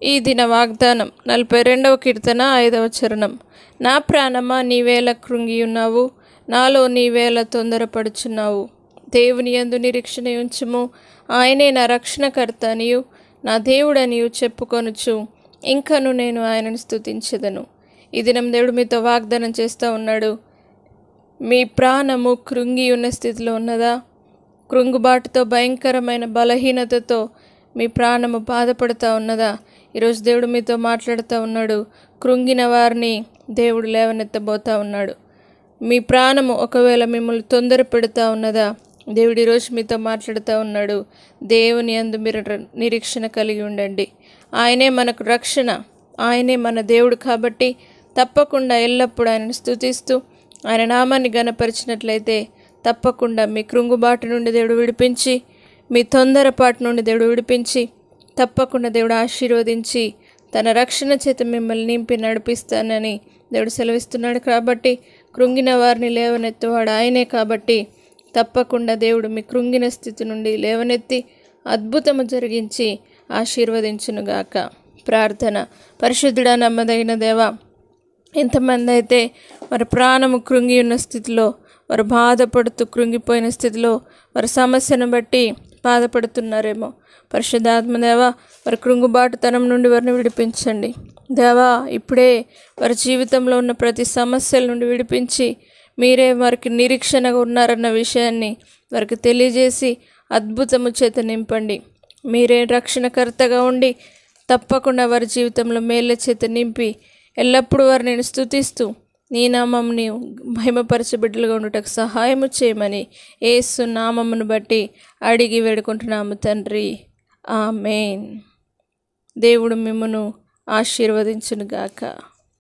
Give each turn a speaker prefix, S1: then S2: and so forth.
S1: ఈ దిన వాగ్దానం నలభై రెండవ కీర్తన ఐదవ చరణం నా ప్రాణమా నీవేళ కృంగి ఉన్నావు నాలో నీవేళ తొందరపడుచున్నావు దేవుని యందు నిరీక్షణ ఉంచుము ఆయనే నా రక్షణకర్త అనియు నా దేవుడనియు చెప్పుకొనుచు ఇంకను నేను ఆయనను స్తుతించెదను ఈ దినం దేవుడు మీతో వాగ్దానం చేస్తూ ఉన్నాడు మీ ప్రాణము కృంగి ఉన్న స్థితిలో ఉన్నదా కృంగుబాటుతో భయంకరమైన బలహీనతతో మీ ప్రాణము బాధపడుతూ ఉన్నదా ఈరోజు దేవుడు మీతో మాట్లాడుతూ ఉన్నాడు కృంగిన వారిని దేవుడు లేవనెత్తబోతా ఉన్నాడు మీ ప్రాణము ఒకవేళ మిమ్మల్ని తొందర పెడుతూ ఉన్నదా దేవుడు ఈరోజు మీతో మాట్లాడుతూ ఉన్నాడు దేవుని అందు మీరు ర- నిరీక్షణ కలిగి ఉండండి ఆయనే మనకు రక్షణ ఆయనే మన దేవుడు కాబట్టి తప్పకుండా ఎల్లప్పుడూ ఆయనను స్తుతిస్తూ ఆయన నామాన్ని గనపరిచినట్లయితే తప్పకుండా మీ కృంగుబాటు నుండి దేవుడు విడిపించి మీ తొందరపాటు నుండి దేవుడు విడిపించి తప్పకుండా దేవుడు ఆశీర్వదించి తన రక్షణ చేత మిమ్మల్ని నింపి నడిపిస్తానని దేవుడు సెలవిస్తున్నాడు కాబట్టి కృంగిన వారిని లేవనెత్తువాడు ఆయనే కాబట్టి తప్పకుండా దేవుడు మీ కృంగిన స్థితి నుండి లేవనెత్తి అద్భుతము జరిగించి ఆశీర్వదించునుగాక ప్రార్థన పరిశుద్ధుడా నమ్మదగిన దేవా ఎంతమంది అయితే వారి ప్రాణము కృంగి ఉన్న స్థితిలో వారు బాధపడుతూ కృంగిపోయిన స్థితిలో వారి సమస్యను బట్టి బాధపడుతున్నారేమో పరిశుద్ధాత్మ దేవా వారి కృంగుబాటుతనం నుండి వారిని విడిపించండి దేవా ఇప్పుడే వారి జీవితంలో ఉన్న ప్రతి సమస్యల నుండి విడిపించి మీరే వారికి నిరీక్షణగా ఉన్నారన్న విషయాన్ని వారికి తెలియజేసి అద్భుతము చేత నింపండి మీరే రక్షణకర్తగా ఉండి తప్పకుండా వారి జీవితంలో మేళ్ళ చేత నింపి ఎల్లప్పుడూ వారిని నేను స్తుతిస్తూ నీ నామంని మహిమపరచబిడ్డలుగా ఉండుటకు సహాయము చేయమని ఏసు నామమును బట్టి అడిగి వేడుకుంటున్నాము తండ్రి ఆమెన్ దేవుడు మిమ్మను ఆశీర్వదించునుగాక